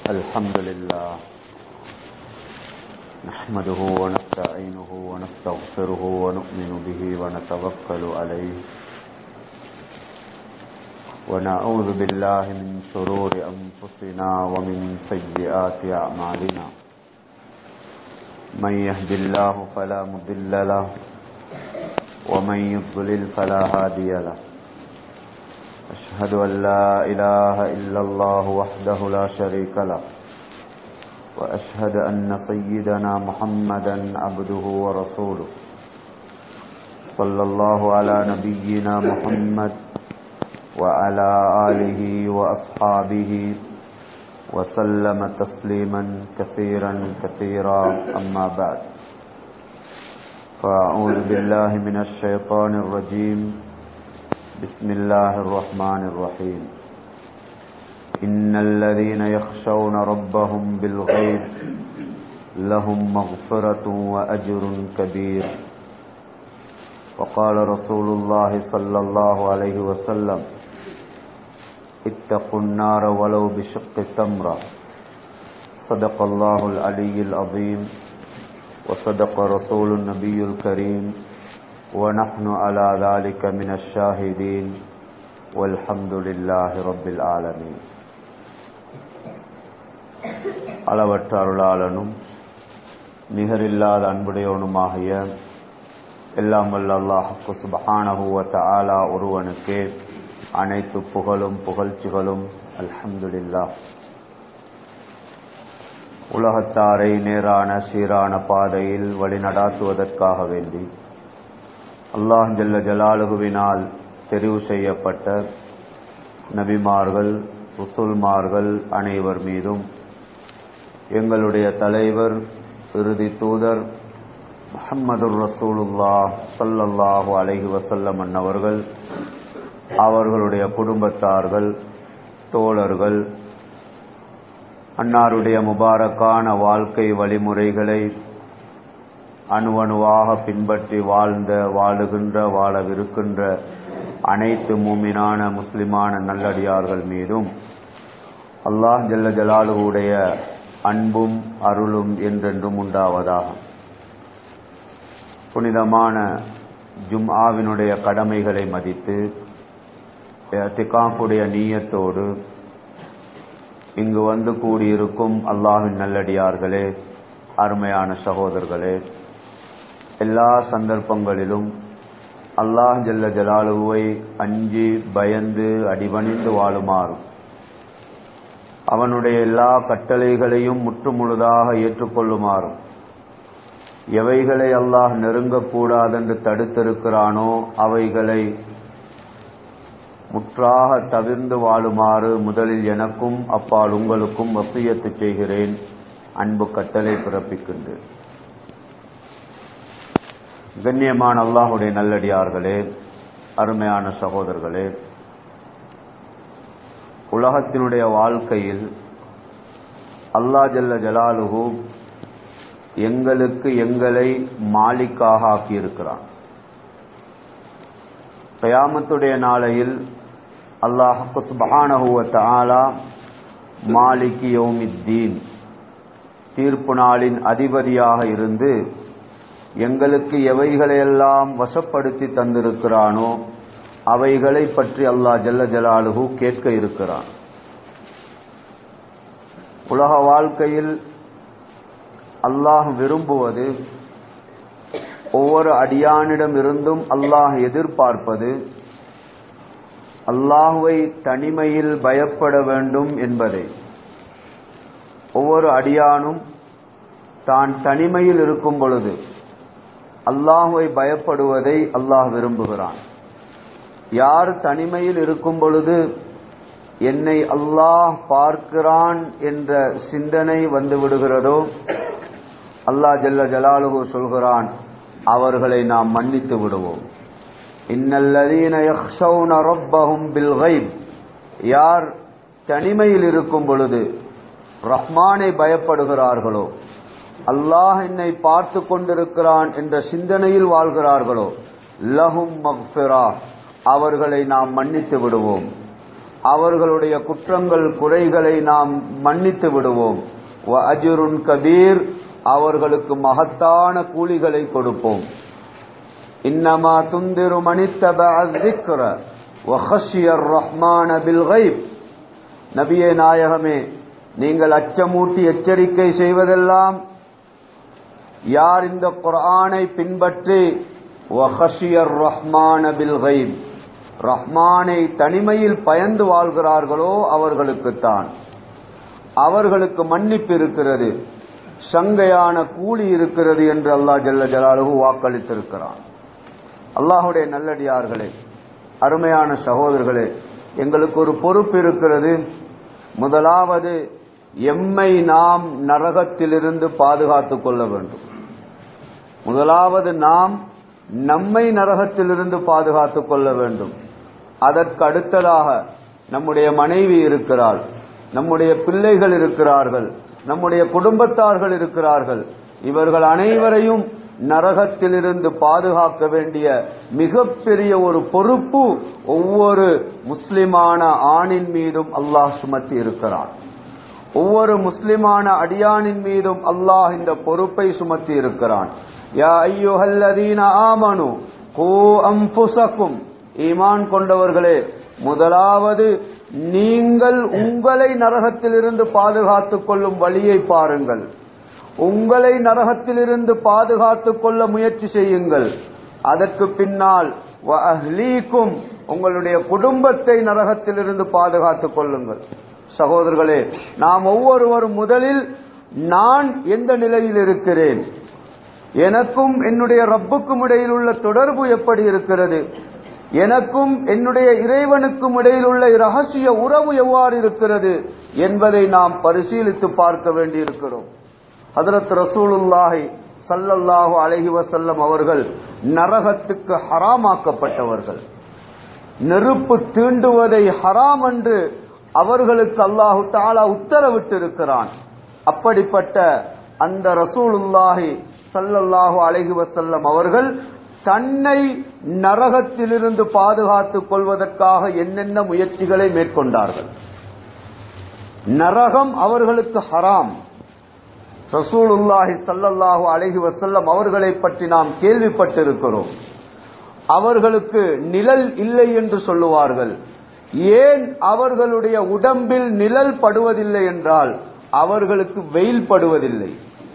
الحمد لله نحمده ونستعينه ونستغفره ونؤمن به ونتوكل عليه ونعوذ بالله من شرور أنفسنا ومن سيئات أعمالنا من يهد الله فلا مضل له ومن يضلل فلا هادي له أشهد أن لا إله إلا الله وحده لا شريك له وأشهد أن سيدنا محمدا عبده ورسوله صلى الله على نبينا محمد وعلى آله وأصحابه وسلم تسليما كثيرا كثيرا أما بعد فأعوذ بالله من الشيطان الرجيم بسم الله الرحمن الرحيم إن الذين يخشون ربهم بالغيب لهم مغفرة وأجر كبير وقال رسول الله صلى الله عليه وسلم اتقوا النار ولو بشق تمرة صدق الله العلي العظيم وصدق رسول النبي الكريم ونحن على ذلك من الشاهدين والحمد لله رب العالمين அளவற்ற அருளாளனும் நிகரில்லாத அன்புடையவனுமாகிய எல்லாம் வல்ல அல்லாஹு சுபஹானஹுவத்த ஆலா ஒருவனுக்கே அனைத்து புகழும் புகழ்ச்சிகளும் அல்ஹம்துலில்லா உலகத்தாரை நேரான சீரான பாதையில் வழிநடாத்துவதற்காக வேண்டி அல்லாஹ் ஜல்ல ஜலாலுகுவினால் தெரிவு செய்யப்பட்ட நபிமார்கள் ருசுல்மார்கள் அனைவர் மீதும் எங்களுடைய தலைவர் இறுதி தூதர் முஹம்மது ரசூலுல்லா சல்லல்லாஹு அலைஹி வசல்லம் அன்னவர்கள் அவர்களுடைய குடும்பத்தார்கள் தோழர்கள் அன்னாருடைய முபாரக்கான வாழ்க்கை வழிமுறைகளை அணுவணுவாக பின்பற்றி வாழ்ந்த வாழுகின்ற வாழவிருக்கின்ற அனைத்து மூமினான முஸ்லிமான நல்லடியார்கள் மீதும் அல்லாஹ் ஜல்ல ஜலாலுடைய அன்பும் அருளும் என்றென்றும் உண்டாவதாக புனிதமான ஜும்ஆவினுடைய கடமைகளை மதித்து திகாஃபுடைய நீயத்தோடு இங்கு வந்து கூடியிருக்கும் அல்லாஹின் நல்லடியார்களே அருமையான சகோதரர்களே எல்லா சந்தர்ப்பங்களிலும் அல்லாஹ் ஜல்ல ஜலாலுவை அஞ்சி பயந்து அடிபணிந்து வாழுமாறும் அவனுடைய எல்லா கட்டளைகளையும் முற்றுமுழுதாக ஏற்றுக்கொள்ளுமாறும் எவைகளை அல்லாஹ் நெருங்கக்கூடாதென்று தடுத்திருக்கிறானோ அவைகளை முற்றாக தவிர்ந்து வாழுமாறு முதலில் எனக்கும் அப்பால் உங்களுக்கும் வசியத்து செய்கிறேன் அன்பு கட்டளை பிறப்பிக்கின்றேன் கண்ணியமான அல்லாஹுடைய நல்லடியார்களே அருமையான சகோதரர்களே உலகத்தினுடைய வாழ்க்கையில் அல்லா ஜல்ல ஜலாலுகு எங்களுக்கு எங்களை மாலிக்காக ஆக்கியிருக்கிறான் கயாமத்துடைய நாளையில் அல்லாஹ் சுபஹானஹுவ ஆலா மாலிகி யோமித்தீன் தீர்ப்பு நாளின் அதிபதியாக இருந்து எங்களுக்கு எவைகளையெல்லாம் வசப்படுத்தி தந்திருக்கிறானோ அவைகளை பற்றி அல்லாஹ் ஜல்ல ஜலாலுகு கேட்க இருக்கிறான் உலக வாழ்க்கையில் அல்லாஹ் விரும்புவது ஒவ்வொரு அடியானிடம் இருந்தும் அல்லாஹ் எதிர்பார்ப்பது அல்லாஹுவை தனிமையில் பயப்பட வேண்டும் என்பதை ஒவ்வொரு அடியானும் தான் தனிமையில் இருக்கும் பொழுது அல்லாஹுவை பயப்படுவதை அல்லாஹ் விரும்புகிறான் யார் தனிமையில் இருக்கும் பொழுது என்னை அல்லாஹ் பார்க்கிறான் என்ற சிந்தனை வந்து விடுகிறதோ அல்லாஹ் ஜல்ல ஜலாலுகு சொல்கிறான் அவர்களை நாம் மன்னித்து விடுவோம் யார் தனிமையில் இருக்கும் பொழுது ரஹ்மானை பயப்படுகிறார்களோ அல்லாஹ் என்னை பார்த்து கொண்டிருக்கிறான் என்ற சிந்தனையில் வாழ்கிறார்களோ லஹும் மக்ஃபிரா அவர்களை நாம் மன்னித்து விடுவோம் அவர்களுடைய குற்றங்கள் குறைகளை நாம் மன்னித்து விடுவோம் அஜுருன் கபீர் அவர்களுக்கு மகத்தான கூலிகளை கொடுப்போம் இன்னமா துந்திரு மணித்தப ரஹ்மான பில் கைப் நபியே நாயகமே நீங்கள் அச்சமூட்டி எச்சரிக்கை செய்வதெல்லாம் யார் இந்த குரானை பின்பற்றி வஹஷியர் ரஹ்மான பில் கைப் ரஹ்மானை தனிமையில் பயந்து வாழ்கிறார்களோ அவர்களுக்குத்தான் அவர்களுக்கு மன்னிப்பு இருக்கிறது சங்கையான கூலி இருக்கிறது என்று அல்லாஹ் ஜல்ல ஜலாலுகு வாக்களித்திருக்கிறான் அல்லாஹுடைய நல்லடியார்களே அருமையான சகோதரர்களே எங்களுக்கு ஒரு பொறுப்பு இருக்கிறது முதலாவது எம்மை நாம் நரகத்திலிருந்து பாதுகாத்துக் கொள்ள வேண்டும் முதலாவது நாம் நம்மை நரகத்திலிருந்து பாதுகாத்துக் கொள்ள வேண்டும் அதற்கு அடுத்ததாக நம்முடைய மனைவி இருக்கிறாள் நம்முடைய பிள்ளைகள் இருக்கிறார்கள் நம்முடைய குடும்பத்தார்கள் இருக்கிறார்கள் இவர்கள் அனைவரையும் நரகத்திலிருந்து பாதுகாக்க வேண்டிய மிகப்பெரிய ஒரு பொறுப்பு ஒவ்வொரு முஸ்லிமான ஆணின் மீதும் அல்லாஹ் சுமத்தி இருக்கிறான் ஒவ்வொரு முஸ்லிமான அடியானின் மீதும் அல்லாஹ் இந்த பொறுப்பை சுமத்தி இருக்கிறான் யா ஐயோஹல்லதீன ஆமனு கோ அம்புசக்கும் ஈமான் கொண்டவர்களே முதலாவது நீங்கள் உங்களை நரகத்திலிருந்து பாதுகாத்துக் கொள்ளும் வழியை பாருங்கள் உங்களை நரகத்திலிருந்து பாதுகாத்துக் கொள்ள முயற்சி செய்யுங்கள் அதற்கு பின்னால் அஹ்லீக்கும் உங்களுடைய குடும்பத்தை நரகத்திலிருந்து பாதுகாத்துக் கொள்ளுங்கள் சகோதரர்களே நாம் ஒவ்வொருவரும் முதலில் நான் எந்த நிலையில் இருக்கிறேன் எனக்கும் என்னுடைய ரப்புக்கும் இடையில் உள்ள தொடர்பு எப்படி இருக்கிறது எனக்கும் என்னுடைய இறைவனுக்கும் இடையில் உள்ள ரகசிய உறவு எவ்வாறு இருக்கிறது என்பதை நாம் பரிசீலித்து பார்க்க வேண்டியிருக்கிறோம் ஹதரத் ரசூலுல்லாஹி சல்லல்லாஹு அலஹி வசல்லம் அவர்கள் நரகத்துக்கு ஹராமாக்கப்பட்டவர்கள் நெருப்பு தீண்டுவதை ஹராம் என்று அவர்களுக்கு அல்லாஹு தாலா உத்தரவிட்டிருக்கிறான் அப்படிப்பட்ட அந்த ரசூலுல்லாஹி சல்லல்லாஹு அலஹி வசல்லம் அவர்கள் தன்னை நரகத்திலிருந்து பாதுகாத்துக் கொள்வதற்காக என்னென்ன முயற்சிகளை மேற்கொண்டார்கள் நரகம் அவர்களுக்கு ஹராம் ரசூலுல்லாஹி சல்லல்லாஹு அலஹி வசல்லம் அவர்களை பற்றி நாம் கேள்விப்பட்டிருக்கிறோம் அவர்களுக்கு நிழல் இல்லை என்று சொல்லுவார்கள் ஏன் அவர்களுடைய உடம்பில் நிழல் படுவதில்லை என்றால் அவர்களுக்கு வெயில் படுவதில்லை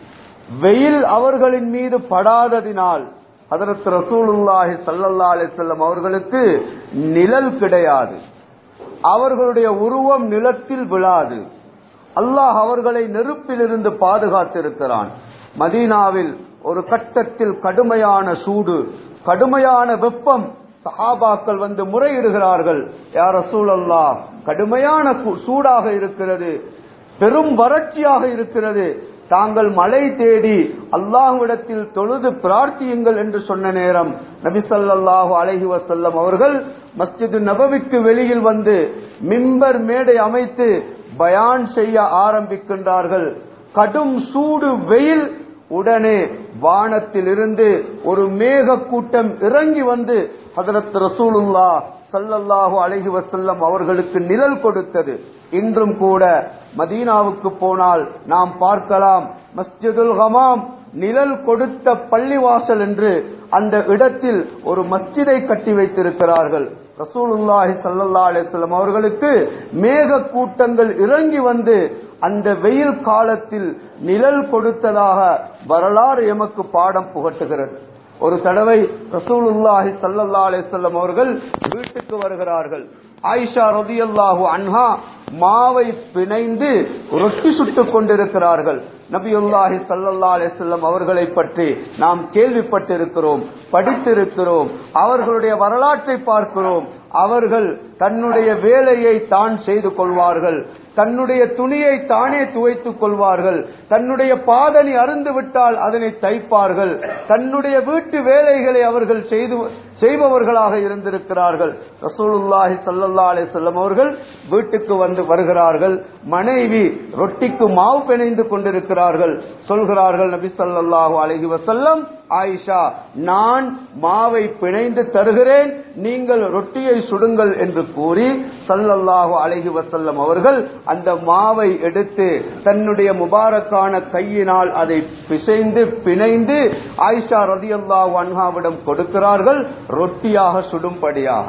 வெயில் அவர்களின் மீது படாததினால் அதற்கு ரசூலுல்லாஹி சல்லல்லா அலிசல்லம் அவர்களுக்கு நிழல் கிடையாது அவர்களுடைய உருவம் நிலத்தில் விழாது அல்லாஹ் அவர்களை நெருப்பிலிருந்து பாதுகாத்திருக்கிறான் மதீனாவில் ஒரு கட்டத்தில் கடுமையான சூடு கடுமையான வெப்பம் சஹாபாக்கள் வந்து முறையிடுகிறார்கள் யார சூழல்லா கடுமையான சூடாக இருக்கிறது பெரும் வறட்சியாக இருக்கிறது தாங்கள் மழை தேடி அல்லாஹ்விடத்தில் தொழுது பிரார்த்தியுங்கள் என்று சொன்ன நேரம் நபி ஸல்லல்லாஹு அலைஹி வஸல்லம் அவர்கள் மஸ்ஜிது நபவிக்கு வெளியில் வந்து மிம்பர் மேடை அமைத்து பயான் செய்ய ஆரம்பிக்கின்றார்கள் கடும் சூடு வெயில் உடனே வானத்திலிருந்து ஒரு மேக கூட்டம் இறங்கி வந்து ஹதரத் ரசூலுல்லா சல்லல்லாஹு அலைஹி வஸல்லம் அவர்களுக்கு நிழல் கொடுத்தது இன்றும் கூட மதீனாவுக்கு போனால் நாம் பார்க்கலாம் மஸ்ஜிதுல் ஹமாம் நிழல் கொடுத்த பள்ளிவாசல் என்று அந்த இடத்தில் ஒரு மஸ்ஜிதை கட்டி வைத்திருக்கிறார்கள் ரசூலுல்லாஹி சல்லல்லா அலிஸ்லாம் அவர்களுக்கு மேக கூட்டங்கள் இறங்கி வந்து அந்த வெயில் காலத்தில் நிழல் கொடுத்ததாக வரலாறு எமக்கு பாடம் புகட்டுகிறது ஒரு தடவை ரசூலுல்லாஹி சல்லல்லா அலிஸ்லாம் அவர்கள் வீட்டுக்கு வருகிறார்கள் ஆயிஷா ரதியல்லாஹு அன்ஹா மாவை பிணைந்து ரொட்டி சுட்டுக் கொண்டிருக்கிறார்கள் நபியுல்லாஹி சல்லல்லா அலிஸ்லம் அவர்களை பற்றி நாம் கேள்விப்பட்டிருக்கிறோம் படித்திருக்கிறோம் அவர்களுடைய வரலாற்றை பார்க்கிறோம் அவர்கள் தன்னுடைய வேலையை தான் செய்து கொள்வார்கள் தன்னுடைய துணியை தானே துவைத்துக் கொள்வார்கள் தன்னுடைய பாதணி அருந்து விட்டால் அதனை தைப்பார்கள் தன்னுடைய வீட்டு வேலைகளை அவர்கள் செய்து செய்பவர்களாக இருந்திருக்கிறார்கள் ரசூலுல்லாஹி சல்லல்லா அலிசல்லம் அவர்கள் வீட்டுக்கு வந்து வருகிறார்கள் மனைவி ரொட்டிக்கு மாவு பிணைந்து கொண்டிருக்கிறார் வருகிறார்கள் சொல்கிறார்கள் நபி ஸல்லல்லாஹு அலைஹி வஸல்லம் ஆயிஷா நான் மாவை பிணைந்து தருகிறேன் நீங்கள் ரொட்டியை சுடுங்கள் என்று கூறி ஸல்லல்லாஹு அலைஹி வஸல்லம் அவர்கள் அந்த மாவை எடுத்து தன்னுடைய முபாரக்கான கையினால் அதை பிசைந்து பிணைந்து ஆயிஷா ரதியல்லாஹு அன்ஹாவிடம் கொடுக்கிறார்கள் ரொட்டியாக சுடும்படியாக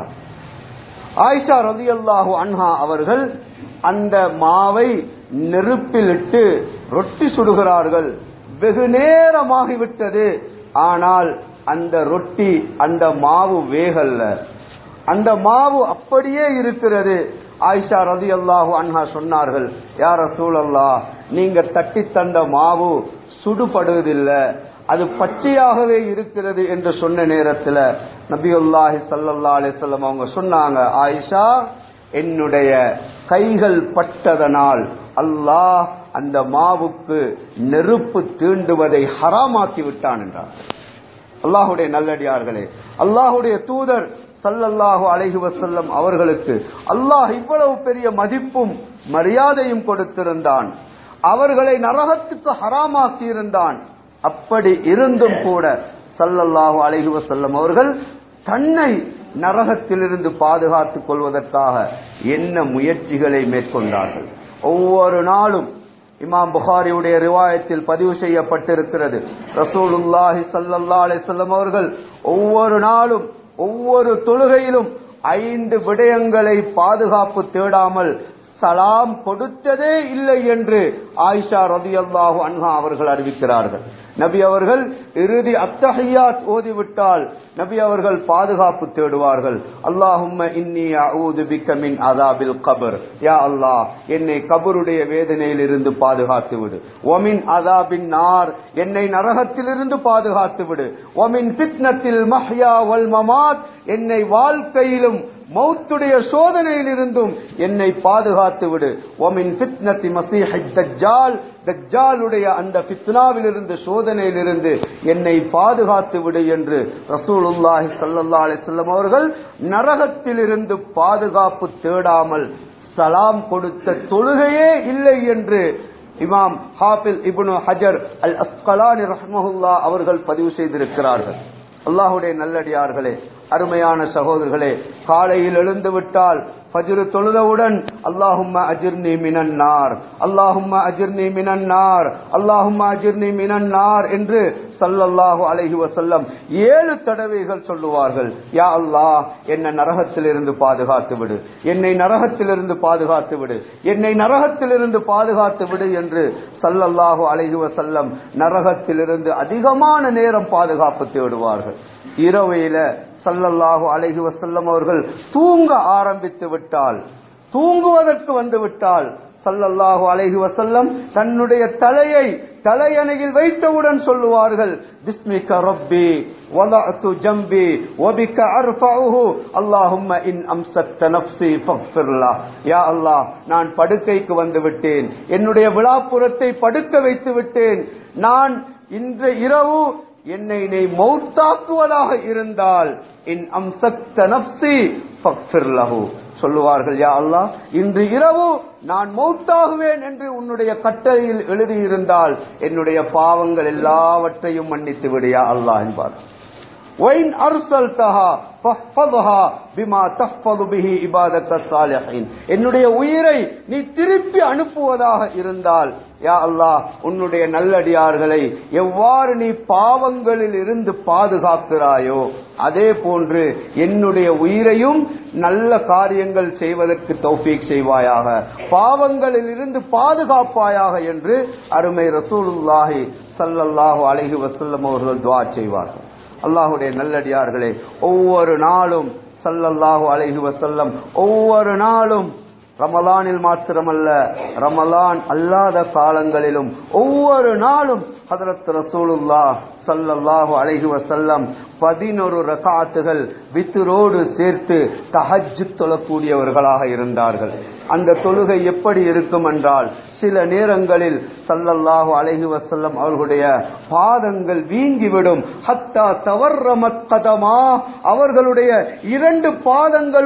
ஆயிஷா ரதியல்லாஹு அன்ஹா அவர்கள் அந்த மாவை நெருப்பிலிட்டு ரொட்டி சுடுகிறார்கள் வெகு நேரமாகிவிட்டது ஆனால் அந்த ரொட்டி அந்த மாவு வேகல்ல அந்த மாவு அப்படியே இருக்கிறது ஆயிஷா ரதி அல்லாஹு அன்ஹா சொன்னார்கள் யார சூழல்லா நீங்க தட்டி தந்த மாவு சுடுபடுவதில்லை அது பச்சையாகவே இருக்கிறது என்று சொன்ன நேரத்துல நபியுல்லாஹி சல்லல்லா அலிசல்லம் அவங்க சொன்னாங்க ஆயிஷா என்னுடைய கைகள் பட்டதனால் அல்லாஹ் அந்த மாவுக்கு நெருப்பு தீண்டுவதை ஹராமாக்கி விட்டான் என்றார் அல்லாஹுடைய நல்லடியார்களே அல்லாஹுடைய தூதர் சல்லல்லாஹு அலைஹி வசல்லம் அவர்களுக்கு அல்லாஹ் இவ்வளவு பெரிய மதிப்பும் மரியாதையும் கொடுத்திருந்தான் அவர்களை நரகத்துக்கு ஹராமாக்கி இருந்தான் அப்படி இருந்தும் கூட சல்லல்லாஹு அலைஹி வசல்லம் அவர்கள் தன்னை நரகத்திலிருந்து பாதுகாத்துக் கொள்வதற்காக என்ன முயற்சிகளை மேற்கொண்டார்கள் ஒவ்வொரு நாளும் இமாம் புகாரியுடைய ரிவாயத்தில் பதிவு செய்யப்பட்டிருக்கிறது ரசூலுல்லாஹி சல்லல்லா அலிசல்லம் அவர்கள் ஒவ்வொரு நாளும் ஒவ்வொரு தொழுகையிலும் ஐந்து விடயங்களை பாதுகாப்பு தேடாமல் சலாம் கொடுத்ததே இல்லை என்று ஆயிஷா ரதியல்லாஹு அன்ஹா அவர்கள் அறிவிக்கிறார்கள் நபி அவர்கள் இறுதி அத்தஹியாத் ஓதிவிட்டால் நபி அவர்கள் பாதுகாப்பு தேடுவார்கள் அல்லாஹும்ம இன்னி அஊது பிக்க மின் அதாபில் கபர் யா அல்லாஹ் என்னை கபருடைய வேதனையில் இருந்து பாதுகாத்து விடு ஒமின் அதாபின் நார் என்னை நரகத்திலிருந்து பாதுகாத்து விடு ஒமின் பித்னத்தில் மஹ்யா வல் மமாத் என்னை வாழ்க்கையிலும் மௌத்துடைய சோதனையில் இருந்தும் என்னை பாதுகாத்து விடு ஒமின் பித்னத்தி மசீஹ் தஜ்ஜால் தஜ்ஜாலுடைய அந்த பித்னாவில் இருந்து சோதனையில் இருந்து என்னை பாதுகாத்து விடு என்று ரசூலுல்லாஹி சல்லல்லா அலிசல்லம் அவர்கள் நரகத்தில் இருந்து பாதுகாப்பு தேடாமல் சலாம் கொடுத்த தொழுகையே இல்லை என்று இமாம் ஹாபில் இப்னு ஹஜர் அல் அஸ்கலானி ரஹ்மஹுல்லா அவர்கள் பதிவு செய்திருக்கிறார்கள் அல்லாஹுடைய நல்லடியார்களே அருமையான சகோதரர்களே காலையில் எழுந்து விட்டால் ஃபஜ்ரு தொழுதவுடன் அல்லாஹும்ம அஜிர்னி மினன் நார் அல்லாஹும்ம அஜிர்னி மினன் நார் அல்லாஹும்ம அஜிர்னி மினன் நார் என்று சல்லல்லாஹு அலைஹி வசல்லம் ஏழு தடவைகள் சொல்லுவார்கள் யா அல்லாஹ் என்னை நரகத்திலிருந்து பாதுகாத்து விடு என்னை நரகத்திலிருந்து பாதுகாத்து விடு என்னை நரகத்திலிருந்து பாதுகாத்து விடு என்று சல்லல்லாஹு அலைஹி வசல்லம் நரகத்திலிருந்து அதிகமான நேரம் பாதுகாப்பு தேடுவார்கள் இரவையில சல்லல்லாஹு அலைஹி வசல்லம் அவர்கள் தூங்க ஆரம்பித்து விட்டால் தூங்குவதற்கு வந்து விட்டால் சல்லல்லாஹு அலைஹி வசல்லம் தன்னுடைய தலையை தலையணையில் வைத்தவுடன் சொல்லுவார்கள் பிஸ்மிக ரப்பி வலஅத்து ஜம்பி வபிக அர்ஃபஉஹு அல்லாஹும்ம இன் அம்சக்த நஃப்ஸி ஃபக்ஃபிர்லா யா அல்லாஹ் நான் படுக்கைக்கு வந்து விட்டேன் என்னுடைய விழாப்புறத்தை படுக்க வைத்து விட்டேன் நான் இன்று இரவு என்னை நீ மௌத்தாக்குவதாக இருந்தால் இன் அம்சக்த நப்சி ஃபக்ஃபிர்லஹு சொல்லுவார்கள் யா அல்லாஹ் இன்று இரவு நான் மௌத்தாகுவேன் என்று உன்னுடைய கட்டளையில் எழுதியிருந்தால் என்னுடைய பாவங்கள் எல்லாவற்றையும் மன்னித்து விடியா அல்லாஹ் என்பார் وَإِنْ أَرْسَلْتَهَا فَاحْفَظْهَا بِمَا تَحْفَظُ بِهِ عِبَادَكَ الصَّالِحِينَ என்னுடைய உயிரை நீ திருப்பி அனுப்புவதாக இருந்தால் யா அல்லாஹ் உன்னுடைய நல்லடியார்களை எவ்வாறு நீ பாவங்களில் இருந்து பாதுகாக்கிறாயோ அதே போன்று என்னுடைய உயிரையும் நல்ல காரியங்கள் செய்வதற்கு தௌஃபீக் செய்வாயாக பாவங்களில் இருந்து பாதுகாப்பாயாக என்று அருமை ரசூலுல்லாஹி சல்லல்லாஹு அலைஹி வஸல்லம் அவர்கள் துஆ செய்வார்கள் அல்லாஹுடைய நல்லடியார்களே ஒவ்வொரு நாளும் சல்லல்லாஹு அலைஹி வசல்லம் ஒவ்வொரு நாளும் ரமலானில் மாத்திரமல்ல ரமலான் அல்லாத காலங்களிலும் ஒவ்வொரு நாளும் ஹதரத் ரசூலுல்லா சல்லல்லாஹு அலைஹி வசல்லம் பதினொரு ரகாத்துகள் வித்துரோடு சேர்த்து தஹஜ் தொழக்கூடியவர்களாக இருந்தார்கள் அந்த தொழுகை எப்படி இருக்கும் என்றால் சில நேரங்களில் சல்லல்லாஹு அலைஹி வசல்லம் அவர்களுடைய பாதங்கள் வீங்கிவிடும் ஹத்தா தவறமத் கதமா அவர்களுடைய இரண்டு பாதங்களும்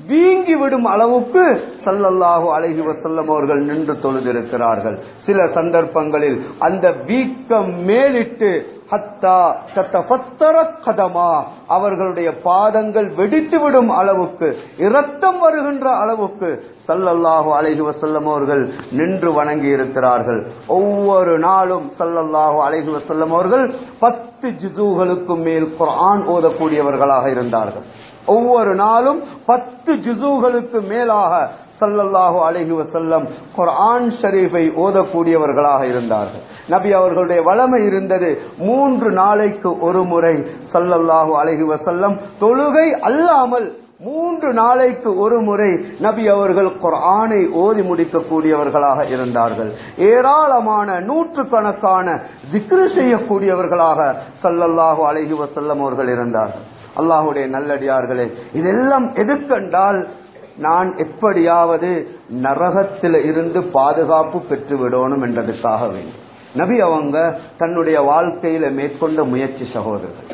வீங்கி விடும் அளவுக்கு சல்லல்லாஹு அலைஹி வஸல்லம் அவர்கள் நின்று தொழுதிருக்கிறார்கள் சில சந்தர்ப்பங்களில் அந்த வீக்கம் மேலிட்டு ஹத்தா தத்தபத்தர கதமா அவர்களுடைய பாதங்கள் வெடித்து விடும் அளவுக்கு இரத்தம் வருகின்ற அளவுக்கு சல்லல்லாஹு அலைஹி வஸல்லம் அவர்கள் நின்று வணங்கி இருக்கிறார்கள் ஒவ்வொரு நாளும் சல்லல்லாஹு அலைஹி வஸல்லம் அவர்கள் பத்து ஜிசுகளுக்கு மேல் குர்ஆன் ஓதக்கூடியவர்களாக இருந்தார்கள் ஒவ்வொரு நாளும் பத்து ஜிசுகளுக்கு மேலாக சல்லல்லாஹு அலைஹி வசல்லம் குர்ஆன் ஷரீஃபை ஓதக்கூடியவர்களாக இருந்தார்கள் நபி அவர்களுடைய வளமை இருந்தது மூன்று நாளைக்கு ஒரு முறை சல்லல்லாஹு அலைஹி வசல்லம் தொழுகை அல்லாமல் மூன்று நாளைக்கு ஒரு முறை நபி அவர்கள் குர்ஆனை ஓதி முடிக்கக்கூடியவர்களாக இருந்தார்கள் ஏராளமான நூற்றுக்கணக்கான திக்ரு செய்யக்கூடியவர்களாக சல்லல்லாஹு அலைஹி வசல்லம் அவர்கள் இருந்தார்கள் அல்லாஹுடைய நல்லடியார்களே இதெல்லாம் எதுக்கென்றால் நான் எப்படியாவது நரகத்தில் இருந்து பாதுகாப்பு பெற்று விடணும் என்றதுக்காக வேண்டும் நபி அவங்க தன்னுடைய வாழ்க்கையில மேற்கொண்ட முயற்சி சகோதரர்கள்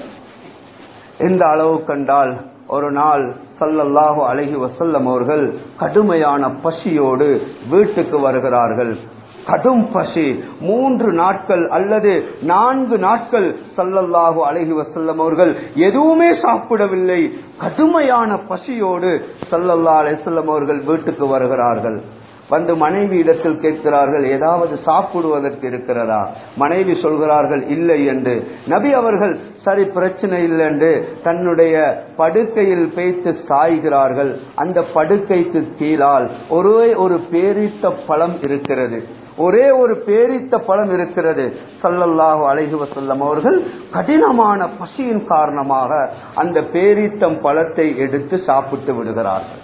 எந்த அளவு கண்டால் ஒரு நாள் சல்லல்லாஹு அலைஹி வசல்லம் அவர்கள் கடுமையான பசியோடு வீட்டுக்கு வருகிறார்கள் கடும் பசி மூன்று நாட்கள் அல்லது நான்கு நாட்கள் சல்லல்லாஹு அலைஹி வசல்லம் அவர்கள் எதுவுமே சாப்பிடவில்லை கடுமையான பசியோடு சல்லல்லா அலிசல்லம் அவர்கள் வீட்டுக்கு வருகிறார்கள் வந்து மனைவி இடத்தில் கேட்கிறார்கள் ஏதாவது சாப்பிடுவதற்கு இருக்கிறதா மனைவி சொல்கிறார்கள் இல்லை என்று நபி அவர்கள் சரி பிரச்சனை இல்லை என்று தன்னுடைய படுக்கையில் பேய்த்து சாய்கிறார்கள் அந்த படுக்கைக்கு கீழால் ஒரே ஒரு பேரித்த பழம் இருக்கிறது ஒரே ஒரு பேரித்த பழம் இருக்கிறது சல்லல்லாஹு அலைஹி வசல்லம் அவர்கள் கடினமான பசியின் காரணமாக அந்த பேரித்தம் பழத்தை எடுத்து சாப்பிட்டு விடுகிறார்கள்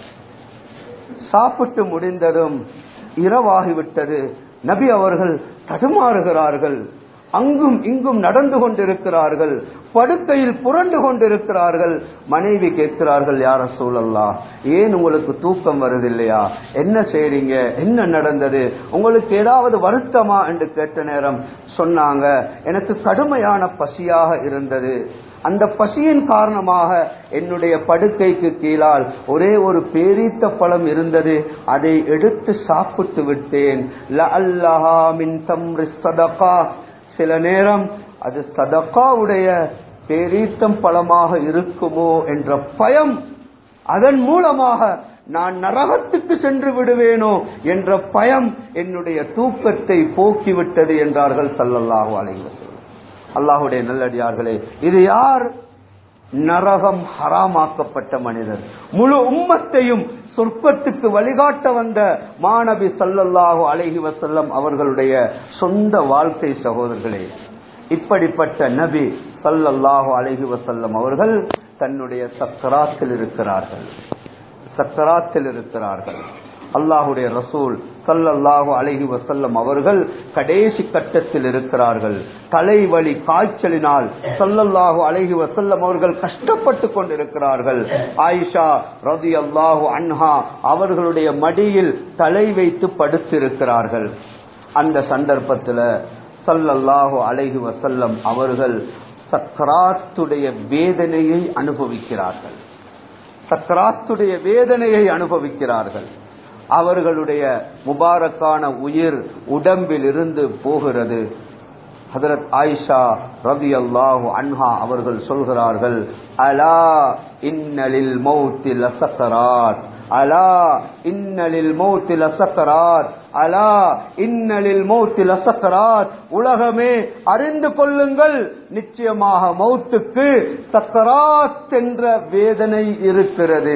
சாப்பிட்டு முடிந்ததும் இரவாகிவிட்டது நபி அவர்கள் தடுமாறுகிறார்கள் அங்கும் இங்கும் நடந்து கொண்டிருக்கிறார்கள் படுக்கையில் புரண்டு கொண்டிருக்கிறார்கள் மனைவி கேட்கிறார்கள் யார சூழல்லா ஏன் உங்களுக்கு தூக்கம் வருது இல்லையா என்ன செய்றீங்க என்ன நடந்தது உங்களுக்கு ஏதாவது வருத்தமா என்று கேட்ட நேரம் சொன்னாங்க எனக்கு கடுமையான பசியாக இருந்தது அந்த பசியின் காரணமாக என்னுடைய படுக்கைக்கு கீழால் ஒரே ஒரு பேரீத்த பழம் இருந்தது அதை எடுத்து சாப்பிட்டு விட்டேன் சில நேரம் அது சதக்காவுடைய பேரீத்தம் பழமாக இருக்குமோ என்ற பயம் அதன் மூலமாக நான் நரகத்துக்கு சென்று விடுவேனோ என்ற பயம் என்னுடைய தூக்கத்தை போக்கிவிட்டது என்றார்கள் சல்லல்லாஹு அலைவர் அல்லாஹுடைய நல்லடியார்களே இது யார் நரகம் ஹராமாக்கப்பட்ட மனிதர் முழு உம்மத்தையும் சொர்க்கத்துக்கு வழிகாட்ட வந்த மாணவி சல்லல்லாஹு அலைஹி வசல்லம் அவர்களுடைய சொந்த வாழ்க்கை சகோதரர்களே இப்படிப்பட்ட நபி சல்லல்லாஹு அலைஹி வசல்லம் அவர்கள் தன்னுடைய சக்கராத்தில் இருக்கிறார்கள் சக்கராத்தில் இருக்கிறார்கள் அல்லாஹுடைய ரசூல் சல்லல்லாஹு அலைஹி வசல்லம் அவர்கள் கடைசி கட்டத்தில் இருக்கிறார்கள் தலைவலி காய்ச்சலினால் சல்லல்லாஹு அலைஹி வசல்லம் அவர்கள் கஷ்டப்பட்டு கொண்டிருக்கிறார்கள் ஆயிஷா ரதி அல்லாஹு அன்ஹா அவர்களுடைய மடியில் தலை வைத்து படுத்திருக்கிறார்கள் அந்த சந்தர்ப்பத்தில் சல்லல்லாஹு அலைஹி வசல்லம் அவர்கள் சக்கராத்துடைய வேதனையை அனுபவிக்கிறார்கள் சக்கராத்துடைய வேதனையை அனுபவிக்கிறார்கள் அவர்களுடைய முபாரக்கான உயிர் உடம்பில் இருந்து போகிறது ஹதரத் ஆயிஷா ரவி அல்லாஹு அன்ஹா அவர்கள் சொல்கிறார்கள் அலா இன்னலில் மௌத்தில் அசக்கராத் அலா இன்னலில் மௌத்தில் அசக்கராத் அலா இன்னலில் மௌத்தில் அசக்கராத் உலகமே அறிந்து கொள்ளுங்கள் நிச்சயமாக மௌத்துக்கு சக்கராத் என்ற வேதனை இருக்கிறது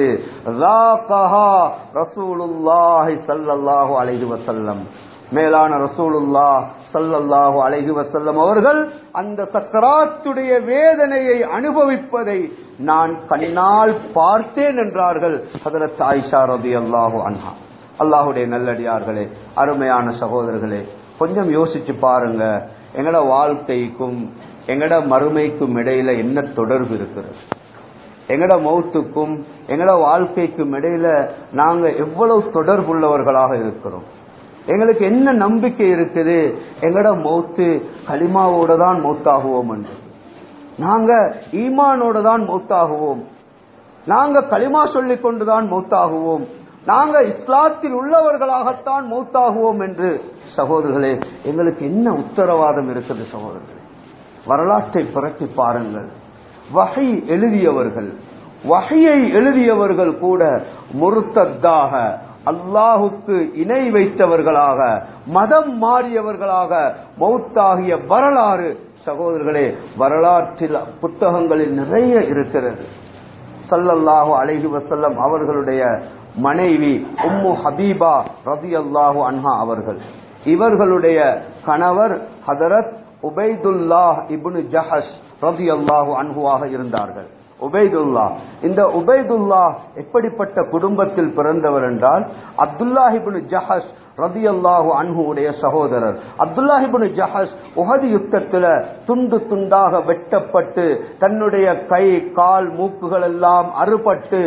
ரசூலுல்லாஹி சல்லல்லாஹு அலைஹி வசல்லம் மேலான ரசூலுல்லா சல்லல்லாஹு அலைஹி வசல்லம் அவர்கள் அந்த சக்கராத்துடைய வேதனையை அனுபவிப்பதை நான் கண்ணால் பார்த்தேன் என்றார்கள் ஹதரத் ஆயிஷா ரபி அல்லாஹு அன்ஹா அல்லாஹுடைய நல்லடியார்களே அருமையான சகோதரர்களே கொஞ்சம் யோசிச்சு பாருங்க எங்கட வாழ்க்கைக்கும் எங்கட மறுமைக்கும் இடையில என்ன தொடர்பு இருக்கிறது எங்கட மௌத்துக்கும் எங்கட வாழ்க்கைக்கும் இடையில நாங்க எவ்வளவு தொடர்புள்ளவர்களாக இருக்கிறோம் எங்களுக்கு என்ன நம்பிக்கை இருக்குது எங்கட மௌத்து களிமாவோட தான் மௌத்தாகுவோம் என்று நாங்க ஈமானோட தான் மௌத்தாகுவோம் நாங்க களிமா சொல்லிக் கொண்டுதான் மௌத்தாகுவோம் நாங்க இஸ்லாத்தில் உள்ளவர்களாகத்தான் மௌத்தாகுவோம் என்று சகோதரர்களே எங்களுக்கு என்ன உத்தரவாதம் இருக்குது சகோதரர்களே வரலாற்றை புரட்டி பாருங்கள் வகை எழுதியவர்கள் வகையை எழுதியவர்கள் கூட முருத்தத்தாக அல்லாஹுக்கு இணை வைத்தவர்களாக மதம் மாறியவர்களாக மௌத்தாகிய வரலாறு சகோதரர்களே வரலாற்றில் புத்தகங்களில் நிறைய இருக்கிறது சல்லல்லாஹு அலைஹி வசல்லம் அவர்களுடைய மனைவி உம்மு ஹபீபா ரதி அல்லாஹு அன்ஹா அவர்கள் இவர்களுடைய கணவர் ஹதரத் உபைதுல்லாஹ் இப்னு ஜஹஷ் ரதி அல்லாஹு அன்ஹுவாக இருந்தார்கள் உபைதுல்லா இந்த உபைதுல்லா எப்படிப்பட்ட குடும்பத்தில் பிறந்தவர் என்றால் அப்துல்லாஹிபுன் ஜஹஸ் ரதி அல்லாஹு அன்ஹுடைய சகோதரர் அப்துல்லாஹிபுன் ஜஹஸ் உஹது யுத்தத்துல துண்டு துண்டாக வெட்டப்பட்டு தன்னுடைய கை கால் மூக்குகள் எல்லாம் அறுபட்டு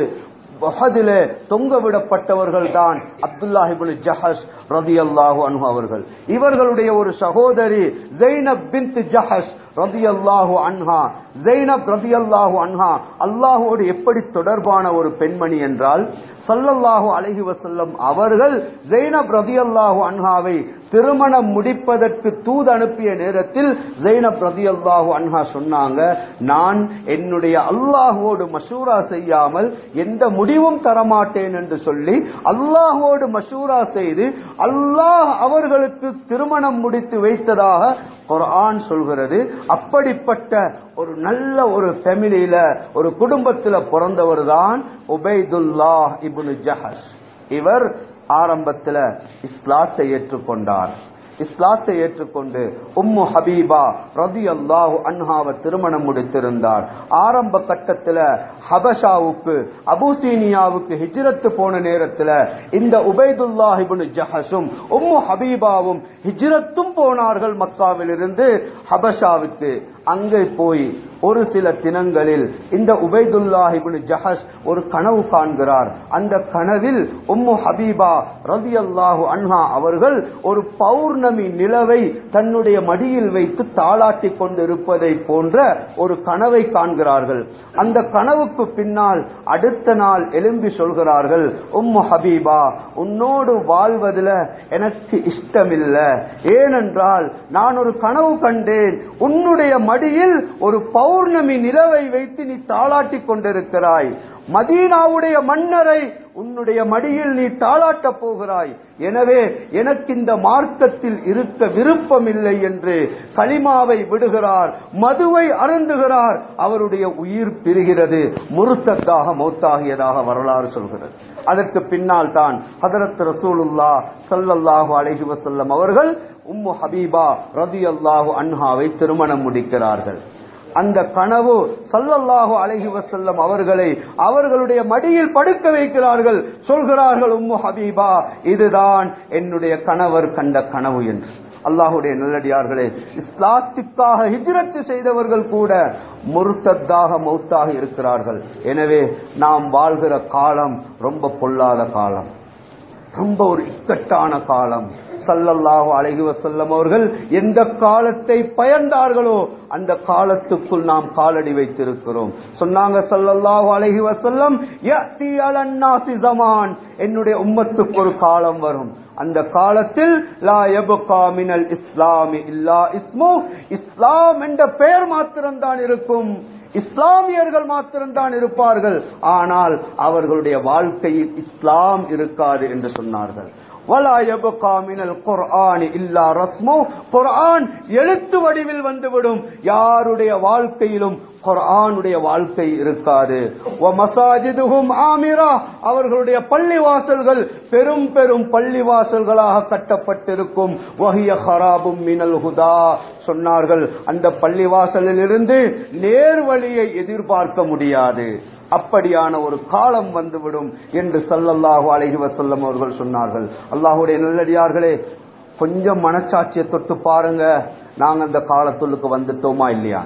வஹதிலே தொங்க விடப்பட்டவர்கள் தான் அப்துல்லாஹிபுல் ஜஹஸ் ரதி அல்லாஹு அன்ஹு அவர்கள் இவர்களுடைய ஒரு சகோதரி ஜெய்னப் பின்த் ஜஹஸ் ரதி அல்லாஹு அன்ஹா ஜெய்னப் ரதி அல்லாஹு அன்ஹா அல்லாஹோடு எப்படி தொடர்பான ஒரு பெண்மணி என்றால் சல்லல்லாஹு அலஹி வசல்லம் அவர்கள் ஜெய்னப் ரதி அல்லாஹு அன்ஹாவை திருமணம் முடிப்பதற்கு தூது அனுப்பிய நேரத்தில் ஜெய்னப் ரதி அல்லாஹு அன்ஹா சொன்னாங்க நான் என்னுடைய அல்லாஹோடு மசூரா செய்யாமல் எந்த முடிவும் தரமாட்டேன் என்று சொல்லி அல்லாஹோடு மசூரா செய்து அல்லாஹ் அவர்களுக்கு திருமணம் முடித்து வைத்ததாக குர்ஆன் சொல்கிறது அப்படிப்பட்ட ஒரு நல்ல ஒரு ஃபேமிலியில ஒரு குடும்பத்துல பிறந்தவர் தான் உபைதுல்லா இப்னு ஜஹஸ் இவர் ஆரம்பத்துல இஸ்லாத்தை ஏற்றுக்கொண்டார் இஸ்லாத்தை ஏற்றுக்கொண்டு உம்மு ஹபீபா ரதி அல்லாஹு அன்ஹாவை திருமணம் முடித்திருந்தார் ஆரம்ப கட்டத்துல ஹபஷாவுக்கு அபூசீனியாவுக்கு ஹிஜ்ரத்து போன நேரத்துல இந்த உபைதுல்லாஹிபுன் ஜஹஸும் உம்மு ஹபீபாவும் ஹிஜ்ரத்தும் போனார்கள் மக்காவிலிருந்து ஹபஷாவுக்கு அங்கே போய் ஒரு சில தினங்களில் இந்த உபைதுல்லாஹிபின் ஜஹஸ் ஒரு கனவு காண்கிறார் அந்த கனவில் உம்மு ஹபீபா ரதி அல்லாஹு அன்ஹா அவர்கள் ஒரு பௌர்ணமி நிலவை தன்னுடைய மடியில் வைத்து தாளாட்டி கொண்டிருப்பதை போன்ற ஒரு கனவை காண்கிறார்கள் அந்த கனவுக்கு பின்னால் அடுத்த நாள் எழும்பி சொல்கிறார்கள் உம்மு ஹபீபா உன்னோடு வாழ்வதில் எனக்கு இஷ்டமில்ல ஏனென்றால் நான் ஒரு கனவு கண்டேன் உன்னுடைய மடியில் ஒரு பௌர்ணமி நிலவை வைத்து நீ தாளாட்டி கொண்டிருக்கிறாய் மதீனாவுடைய மன்னரை உன்னுடைய மடியில் நீ தாளாட்டப் போகிறாய் எனவே எனக்கு இந்த மார்க்கத்தில் இருக்க விருப்பம் இல்லை என்று களிமாவை விடுகிறார் மதுவை அருந்துகிறார் அவருடைய உயிர் பிரிகிறது முருத்தத்தாக மௌத்தாகியதாக வரலாறு சொல்கிறது அதற்கு பின்னால் தான் ஹதரத் ரசூலுல்லா சல்லல்லாஹு அலைஹி வஸல்லம் அவர்கள் உம்மு ஹபீபா ரதி அல்லாஹு அன்ஹாவை திருமணம் முடிக்கிறார்கள் அந்த கனவு சல்லல்லாஹு அலைஹி வஸல்லம் அவர்களை அவர்களுடைய மடியில் படுக்க வைக்கிறார்கள் சொல்கிறார்கள் உம்மு ஹபீபா இதுதான் என்னுடைய கணவர் கண்ட கனவு என்று அல்லாஹுடைய நல்லடியார்களே இஸ்லாத்துக்காக ஹிஜ்ரத்து செய்தவர்கள் கூட முருத்தத்தாக மௌத்தாக இருக்கிறார்கள் எனவே நாம் வாழ்கிற காலம் ரொம்ப பொல்லாத காலம் ரொம்ப ஒரு இக்கட்டான காலம் சல்லல்லாஹு அலைஹி வஸல்லம் அவர்கள் எந்த காலத்தை பயந்தார்களோ அந்த காலத்துக்குள் நாம் காலடி வைத்திருக்கிறோம் சொன்னாங்க சல்லல்லாஹு அலைஹி வஸல்லம் யஅதி அலன்னாசி ஜமான் என்னுடைய உம்மத்துக்கு ஒரு காலம் வரும் அந்த காலத்தில் லா யபகா மினல் இஸ்லாமி இல்லா இஸ்மு இஸ்லாம் என்ற பெயர் மாத்திரம்தான் இருக்கும் இஸ்லாமியர்கள் மாத்திரம்தான் இருப்பார்கள் ஆனால் அவர்களுடைய வாழ்க்கையில் இஸ்லாம் இருக்காது என்று சொன்னார்கள் வலா யபகா மினல் குர்ஆனி இல்லா ரஸ்மு குர்ஆன் எழுத்து வடிவில் வந்துவிடும் யாருடைய வாழ்க்கையிலும் குர்ஆனுடைய வாழ்க்கை இருக்காது வ மசாஜிதுஹும் ஆமிரா அவர்களுடைய பள்ளிவாசல்கள் பெரும் பெரும் பள்ளிவாசல்களாக கட்டப்பட்டிருக்கும் வஹிய ஹராபும் மினல் ஹுதா சொன்னார்கள் அந்த பள்ளிவாசலில் இருந்து நேர்வழியை எதிர்பார்க்க முடியாது அப்படியான ஒரு காலம் வந்துவிடும் என்று சல்லல்லாஹு அலைஹி வஸல்லம் அவர்கள் சொன்னார்கள் அல்லாஹுடைய நல்லடியார்களே கொஞ்சம் மனச்சாட்சியை தொட்டு பாருங்க நாங்க அந்த காலத்துள்ளுக்கு வந்துட்டோமா இல்லையா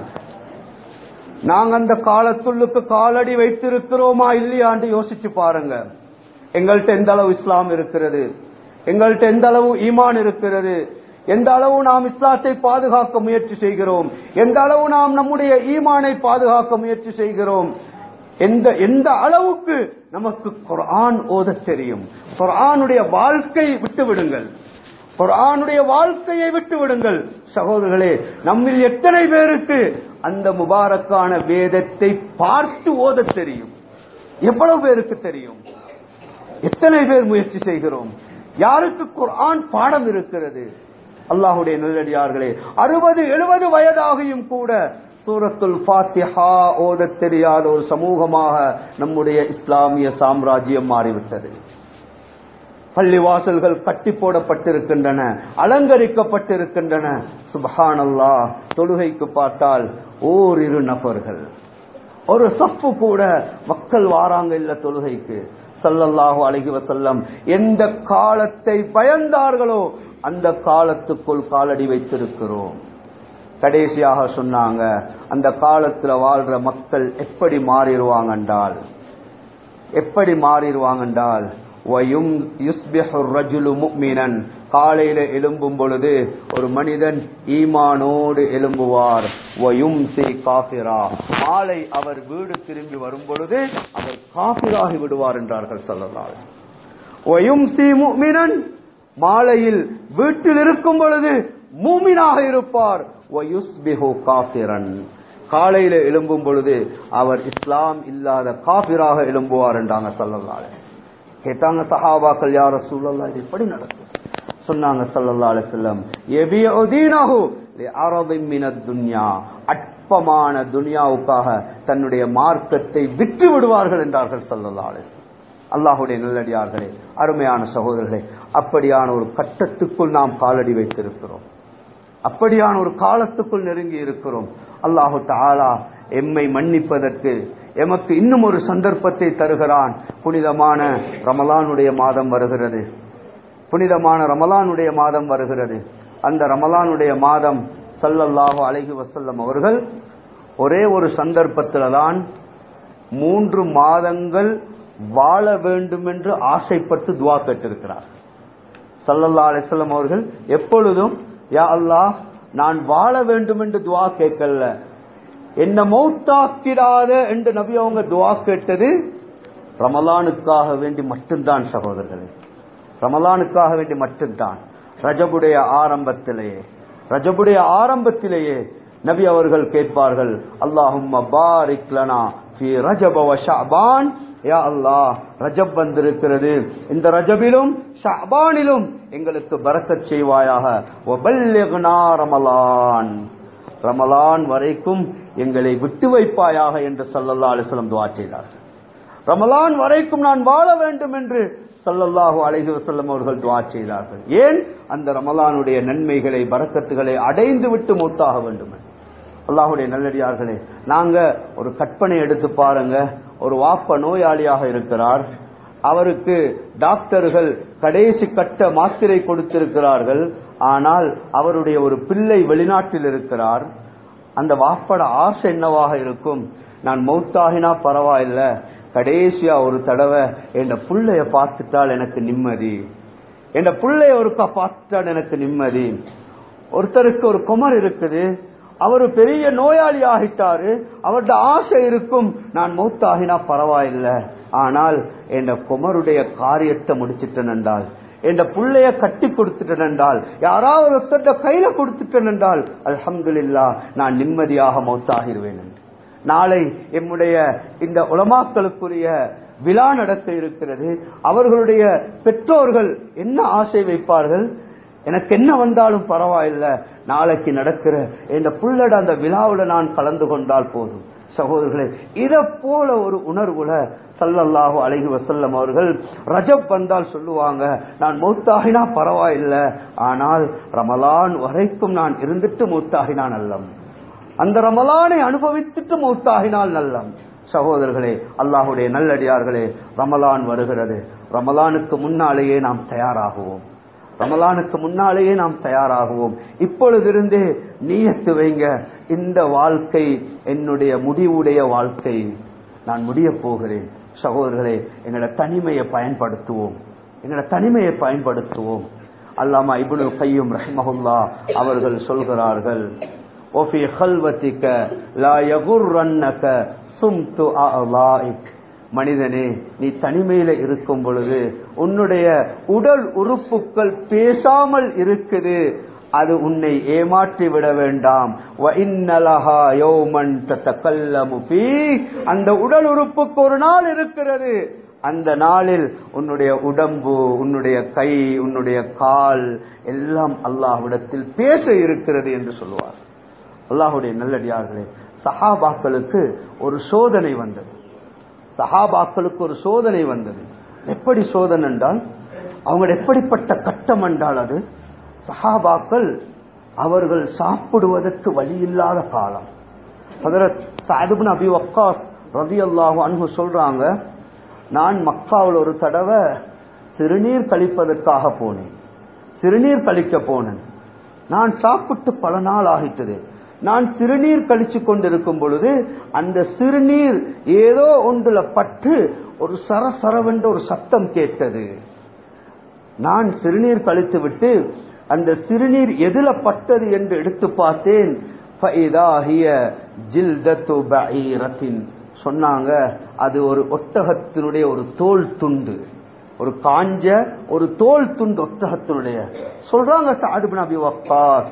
நாங்க அந்த காலத்துள்ளுக்கு காலடி வைத்திருக்கிறோமா இல்லையான்னு யோசிச்சு பாருங்க எங்கள்கிட்ட எந்த அளவு இஸ்லாம் இருக்கிறது எங்கள்கிட்ட எந்த அளவு ஈமான் இருக்கிறது எந்த அளவு நாம் இஸ்லாத்தை பாதுகாக்க முயற்சி செய்கிறோம் எந்த அளவு நாம் நம்முடைய ஈமானை பாதுகாக்க முயற்சி செய்கிறோம் எந்த எந்த அளவுக்கு நமக்கு குர்ஆன் ஓத தெரியும் குர்ஆனுடைய வாழ்க்கை விட்டு விடுங்கள் குர்ஆனுடைய வாழ்க்கையை விட்டு விடுங்கள் சகோதரர்களே நம்மில் எத்தனை பேருக்கு அந்த முபாரக்கான வேதத்தை பார்த்து ஓத தெரியும் எவ்வளவு பேருக்கு தெரியும் எத்தனை பேர் முயற்சி செய்கிறோம் யாருக்கு குர்ஆன் பாடம் இருக்கிறது அல்லாஹுடைய நல்லடியார்களே அறுபது எழுபது வயதாகியும் கூட சூரத்துல் ஃபாத்திஹா ஓத தெரியாத ஒரு சமூகமாக நம்முடைய இஸ்லாமிய சாம்ராஜ்யம் மாறிவிட்டது பள்ளிவாசல்கள் கட்டி போடப்பட்டிருக்கின்றன அலங்கரிக்கப்பட்டிருக்கின்றன சுபஹானல்லா தொழுகைக்கு பார்த்தால் ஓரிரு நபர்கள் ஒரு சப்பு கூட மக்கள் வாராங்க இல்ல தொழுகைக்கு சல்லல்லாஹு அலைஹி வஸல்லம் எந்த காலத்தை பயந்தார்களோ அந்த காலத்துக்குள் காலடி வைத்திருக்கிறோம் கடைசியாக சொன்னாங்க அந்த காலத்துல வாழ்ற மக்கள் எப்படி மாறிடுவாங்க என்றால் எப்படி மாறிடுவாங்க என்றால் வயும் யுஸ்பிஹு ரஜுலு முக்மினன் காலையில எழும்பும் பொழுது ஒரு மனிதன் ஈமானோடு எழும்புவார் வயும் சி காபிரா மாலை அவர் வீடு திரும்பி வரும் பொழுது அவர் காபிராகி விடுவார் என்றார்கள் சொல்லலாம் வயும் சி முக்மினன் மாலையில் வீட்டில் இருக்கும் பொழுது மூமினாக இருப்பார் வயுஸ்பிஹு காபிரன் காலையில எழும்பும் பொழுது அவர் இஸ்லாம் இல்லாத காபிராக எழும்புவார் என்றாங்க சொல்லலாலே கேட்டாங்க சஹாபாக்கள் யார சூழல்லா இது எப்படி நடக்கும் சொன்னாங்க சல்லல்லா அலிசல்லம் துன்யா அற்பமான துன்யாவுக்காக தன்னுடைய மார்க்கத்தை விற்று விடுவார்கள் என்றார்கள் சல்லல்லா அலிஸ்லம் அல்லாஹுடைய நல்லடியார்களே அருமையான சகோதரர்களே அப்படியான ஒரு கட்டத்துக்குள் நாம் காலடி வைத்திருக்கிறோம் அப்படியான ஒரு காலத்துக்குள் நெருங்கி இருக்கிறோம் அல்லாஹு தாலா எம்மை மன்னிப்பதற்கு எமக்கு இன்னும் ஒரு சந்தர்ப்பத்தை தருகிறான் புனிதமான ரமலானுடைய மாதம் வருகிறது புனிதமான ரமலானுடைய மாதம் வருகிறது அந்த ரமலானுடைய மாதம் சல்லல்லாஹு அலைஹி வசல்லம் அவர்கள் ஒரே ஒரு சந்தர்ப்பத்தில் தான் மூன்று மாதங்கள் வாழ வேண்டும் என்று ஆசைப்பட்டு துவா கேட்டிருக்கிறார் சல்லல்லா அலிஸ்லாம் அவர்கள் எப்பொழுதும் யா அல்லாஹ் நான் வாழ வேண்டும் என்று துவா கேட்கல என்ன மௌத்தாக்கிடாத என்று நபி அவங்க துவா கேட்டது ரமலானுக்காக வேண்டி மட்டும்தான் சகோதரர்களே ரமலானுக்காக வேண்டி மட்டும்தான் ரஜபுடைய ஆரம்பத்திலேயே ரஜபுடைய ஆரம்பத்திலேயே நபி அவர்கள் கேட்பார்கள் அல்லாஹும் பாரிக் லனா ஃபி ரஜப வ ஷஅபான் யா அல்லாஹ் ரஜப் வந்திருக்கிறது இந்த ரஜபிலும் ஷஅபானிலும் எங்களுக்கு பரக்கத் செய்வாயாக வபல்லிக்னா ரமலான் ரமலான் வரைக்கும் எங்களை விட்டு வைப்பாயாக என்று சல்லல்லா அலிஸ்லம் துவா செய்தார் ரமலான் வரைக்கும் நான் வாழ வேண்டும் என்று சல்லல்லாஹு அலைஹி வஸல்லம் அவர்கள் துவா செய்தார்கள் ஏன் அந்த ரமலானுடைய நன்மைகளை பரக்கத்துகளை அடைந்து விட்டு மூத்தாக வேண்டும் என்று. அல்லாஹுடைய நல்லடியார்களே நாங்க ஒரு கற்பனை எடுத்து பாருங்க ஒரு வாப்ப நோயாளியாக இருக்கிறார் அவருக்கு டாக்டர்கள் கடைசி கட்ட மாத்திரை கொடுத்திருக்கிறார்கள் ஆனால் அவருடைய ஒரு பிள்ளை வெளிநாட்டில் இருக்கிறார் அந்த வாப்பட ஆசை என்னவாக இருக்கும் நான் மௌத்தாகினா பரவாயில்ல கடைசியா ஒரு தடவை என் புள்ளைய பார்த்துட்டால் எனக்கு நிம்மதி என் புள்ளைய ஒருக்கா பார்த்துட்டால் எனக்கு நிம்மதி ஒருத்தருக்கு ஒரு குமர் இருக்குது அவர் பெரிய நோயாளி ஆகிட்டாரு அவருடைய ஆசை இருக்கும் நான் மௌத்தாகினா பரவாயில்ல ஆனால் என் குமருடைய காரியத்தை முடிச்சிட்டேன் என்றால் என் புள்ளைய கட்டி கொடுத்துட்டேன் என்றால் யாராவது ஒருத்தர் கையில கொடுத்துட்டேன் என்றால் அல்ஹம்துலில்லா நான் நிம்மதியாக மௌத்தாகிருவேன் என்று நாளை எம்முடைய இந்த உலமாக்களுக்குரிய விழா நடக்க இருக்கிறது அவர்களுடைய பெற்றோர்கள் என்ன ஆசை வைப்பார்கள் எனக்கு என்ன வந்தாலும் பரவாயில்ல நாளைக்கு நடக்கிற இந்த புள்ளட அந்த விழாவுல நான் கலந்து கொண்டால் போதும் சகோதரர்களே இத போல ஒரு உணர்வுல சல்லல்லாஹு அலைஹி வசல்லம் அவர்கள் ரஜப் வந்தால் சொல்லுவாங்க நான் மூத்தாகினா பரவாயில்ல ஆனால் ரமலான் வரைக்கும் நான் இருந்துட்டு மூத்தாகினான் அல்லம் அந்த ரமலானை அனுபவித்துட்டு மூத்தாகினால் நல்லம் சகோதரர்களே அல்லாஹுடைய நல்லடியார்களே ரமலான் வருகிறது ரமலானுக்கு முன்னாலேயே நாம் தயாராகுவோம் ரமலானுக்கு முன்னாலேயே நாம் தயாராகுவோம் இப்பொழுதிருந்தே நீயத்து வைங்க இந்த வாழ்க்கை என்னுடைய முடிவுடைய வாழ்க்கை நான் முடிய போகிறேன் சகோதரர்களே எங்களோட தனிமையை பயன்படுத்துவோம் எங்களோட தனிமையை பயன்படுத்துவோம் அல்லாமா இப்னு கையும் ரஹ்மஹுல்லா அவர்கள் சொல்கிறார்கள் وفي خلوتك لا يغرنك சும்து அலாயிக் மனிதனே நீ தனிமையில இருக்கும் பொழுது உன்னுடைய உடல் உறுப்புகள் பேசாமல் இருக்குது அது உன்னை ஏமாற்றி விட வேண்டாம் அந்த உடல் உறுப்புக்கு ஒரு நாள் இருக்கிறது அந்த நாளில் உன்னுடைய உடம்பு உன்னுடைய கை உன்னுடைய கால் எல்லாம் அல்லாஹ்விடத்தில் பேச இருக்கிறது என்று சொல்லுவார் அல்லாஹுடைய நல்லடியார்களே சஹாபாக்களுக்கு ஒரு சோதனை வந்தது சஹாபாக்களுக்கு ஒரு சோதனை வந்தது எப்படி சோதனை என்றால் அவங்க எப்படிப்பட்ட கட்டம் என்றால் அது சஹாபாக்கள் அவர்கள் சாப்பிடுவதற்கு வழி இல்லாத காலம் சாதுபின் அபி வக்காஸ் ரதி அல்லாஹு அன்பு சொல்றாங்க நான் மக்காவில் ஒரு தடவை சிறுநீர் கழிப்பதற்காக போனேன் சிறுநீர் கழிக்க போனேன் நான் சாப்பிட்டு பல நாள் ஆகிட்டது நான் சிறுநீர் கழிச்சு கொண்டிருக்கும் பொழுது அந்த சிறுநீர் ஏதோ ஒன்றுல பட்டு ஒரு சரசரவென்ற ஒரு சத்தம் கேட்டது நான் சிறுநீர் கழித்து விட்டு அந்த சிறுநீர் எதுல பட்டது என்று எடுத்து பார்த்தேன் சொன்னாங்க அது ஒரு ஒட்டகத்தினுடைய ஒரு தோல் துண்டு ஒரு காஞ்ச ஒரு தோல் துண்டு ஒட்டகத்தினுடைய சொல்றாங்க சாதுபின் அபி வக்காஸ்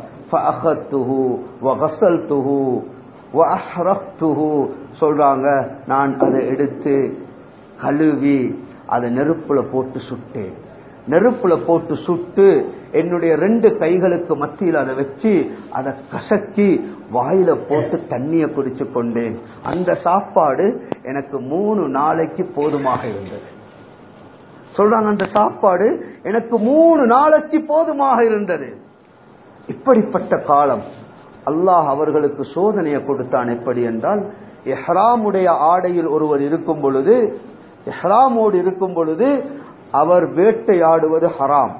சொல்றாங்க நான் அதை எடுத்து கழுவி அதை நெருப்புல போட்டு சுட்டேன் நெருப்புல போட்டு சுட்டு என்னுடைய ரெண்டு கைகளுக்கு மத்தியில் அதை வச்சு அதை கசக்கி வாயில போட்டு தண்ணிய குடிச்சு கொண்டேன் அந்த சாப்பாடு எனக்கு மூணு நாளைக்கு போதுமாக இருந்தது சொல்றாங்க அந்த சாப்பாடு எனக்கு மூணு நாளைக்கு போதுமாக இருந்தது இப்படிப்பட்ட காலம் அல்லாஹ் அவர்களுக்கு சோதனையை கொடுத்தான் எப்படி என்றால் எஹ்ராமுடைய ஆடையில் ஒருவர் இருக்கும் பொழுது எஹ்ராமோடு இருக்கும் பொழுது அவர் வேட்டையாடுவது ஹராம்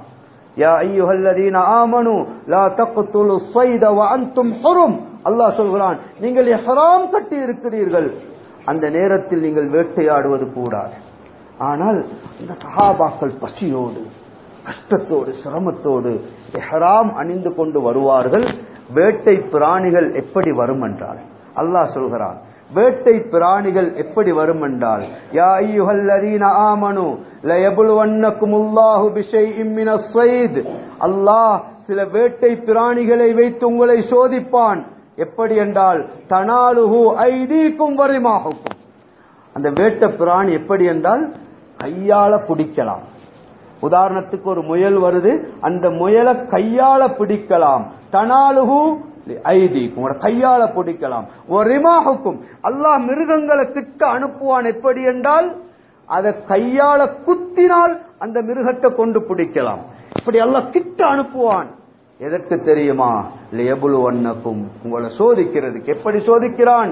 அல்லாஹ் சொல்கிறான் நீங்கள் எஹ்ராம் கட்டி இருக்கிறீர்கள் அந்த நேரத்தில் நீங்கள் வேட்டையாடுவது கூடாது ஆனால் இந்த சஹாபாக்கள் பசியோடு கஷ்டத்தோடு சிரமத்தோடு எஹராம் அணிந்து கொண்டு வருவார்கள் வேட்டை பிராணிகள் எப்படி வரும் என்றால் அல்லாஹ் சொல்கிறான் வேட்டை பிராணிகள் எப்படி வரும் என்றால் யா ஐயுஹல்லதீன ஆமனு லயபுலுவன்னக்குமுல்லாஹு பிஷைஇம் மினஸ் ஸைத் அல்லாஹ் சில வேட்டை பிராணிகளை வைத்து உங்களை சோதிப்பான் எப்படி என்றால் தனாலுஹு ஐதீக்கும் வரிமாகுக்கும் அந்த வேட்ட பிராணி எப்படி என்றால் கையால பிடிக்கலாம் உதாரணத்துக்கு ஒரு முயல் வருது அந்த முயலை கையால பிடிக்கலாம் தனாலுகு ஐதி உங்களோட கையால பிடிக்கலாம் ஒரு ரிமாகுக்கும் அல்லாஹ் மிருகங்களை கிட்ட அனுப்புவான் எப்படி என்றால் அதை கையால குத்தினால் அந்த மிருகத்தை கொண்டு பிடிக்கலாம் இப்படி அல்லாஹ் கிட்ட அனுப்புவான் எதற்கு தெரியுமா லியபுலு வண்ணக்கும் உங்களை சோதிக்கிறதுக்கு எப்படி சோதிக்கிறான்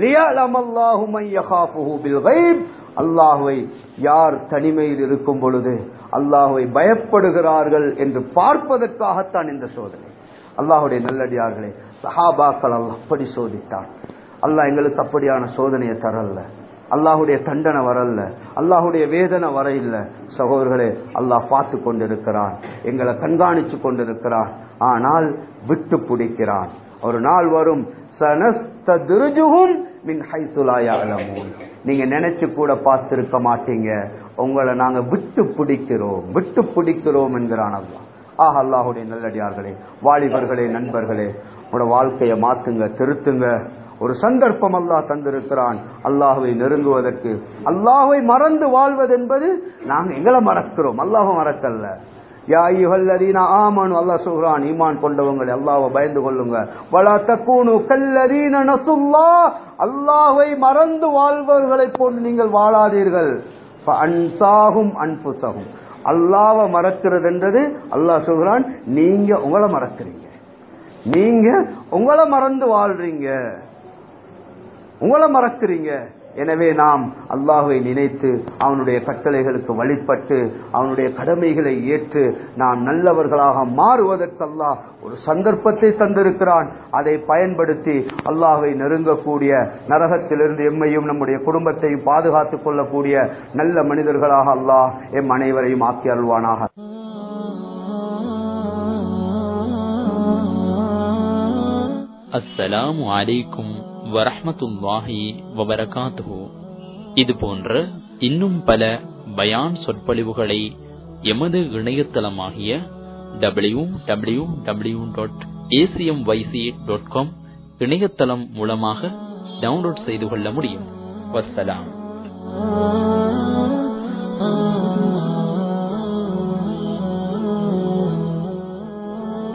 அல்லாஹுவை யார் தனிமையில் இருக்கும் பொழுது அல்லாஹுவை பயப்படுகிறார்கள் என்று பார்ப்பதற்காகத்தான் இந்த சோதனை அல்லாஹுடைய நல்லடியார்களே சஹாபாக்கள் அல்லாஹ் அப்படி சோதித்தான் அல்லாஹ் எங்களுக்கு அப்படியான சோதனையை தரல அல்லாஹுடைய தண்டனை வரல அல்லாஹுடைய வேதனை வர இல்ல சகோதரர்களே அல்லாஹ் பார்த்து கொண்டிருக்கிறான் எங்களை கண்காணிச்சு கொண்டிருக்கிறான் ஆனால் விட்டு பிடிக்கிறான் ஒரு நாள் வரும் நீங்க நினைச்சு கூட பார்த்திருக்க மாட்டீங்க உங்களை நாங்க விட்டு பிடிக்கிறோம் விட்டு பிடிக்கிறோம் என்கிறான் அல்லா ஆஹ் அல்லாஹுடைய நல்லடியார்களே வாலிபர்களே நண்பர்களே உங்களோட வாழ்க்கையை மாத்துங்க திருத்துங்க ஒரு சந்தர்ப்பம் அல்லாஹ் தந்திருக்கிறான் அல்லாஹுவை நெருங்குவதற்கு அல்லாஹுவை மறந்து வாழ்வது என்பது நாங்க எங்களை மறக்கிறோம் அல்லாஹ் மறக்கல்ல அல்லாஹ் சொல்றான் ஈமான் கொண்டவங்களை அல்லாஹ்வை பயந்து கொள்ளுங்க வலா தக்கூனு கல்லதீன நசுல்லா அல்லாஹ்வை மறந்து வாழ்பவர்களை போன்று நீங்கள் வாழாதீர்கள் அன்சாகும் அன்புசகும் அல்லாஹ்வை மறக்கிறது என்றது அல்லாஹ் சொல்றான் நீங்க உங்களை மறக்கிறீங்க நீங்க உங்களை மறந்து வாழ்றீங்க உங்களை மறக்கிறீங்க எனவே நாம் அல்லாஹுவை நினைத்து அவனுடைய கட்டளைகளுக்கு வழிபட்டு அவனுடைய கடமைகளை ஏற்று நாம் நல்லவர்களாக மாறுவதற்கு அல்லாஹ் ஒரு சந்தர்ப்பத்தை தந்திருக்கிறான் அதை பயன்படுத்தி அல்லாஹை நெருங்கக்கூடிய நரகத்திலிருந்து எம்மையும் நம்முடைய குடும்பத்தையும் பாதுகாத்துக் கொள்ளக்கூடிய நல்ல மனிதர்களாக அல்லாஹ் எம் அனைவரையும் ஆக்கி அல்வானாக அஸ்ஸலாமு அலைக்கும் வரஹ்மத்துல்லாஹி வபரகாத்துஹு இது போன்ற இன்னும் பல பயான் சொற்பொழிவுகளை எமது இணையதளமாகிய W W W dot ACM YC dot com இணையதளம் மூலமாக டவுன்லோட் செய்து கொள்ள முடியும் வஸ்ஸலாம்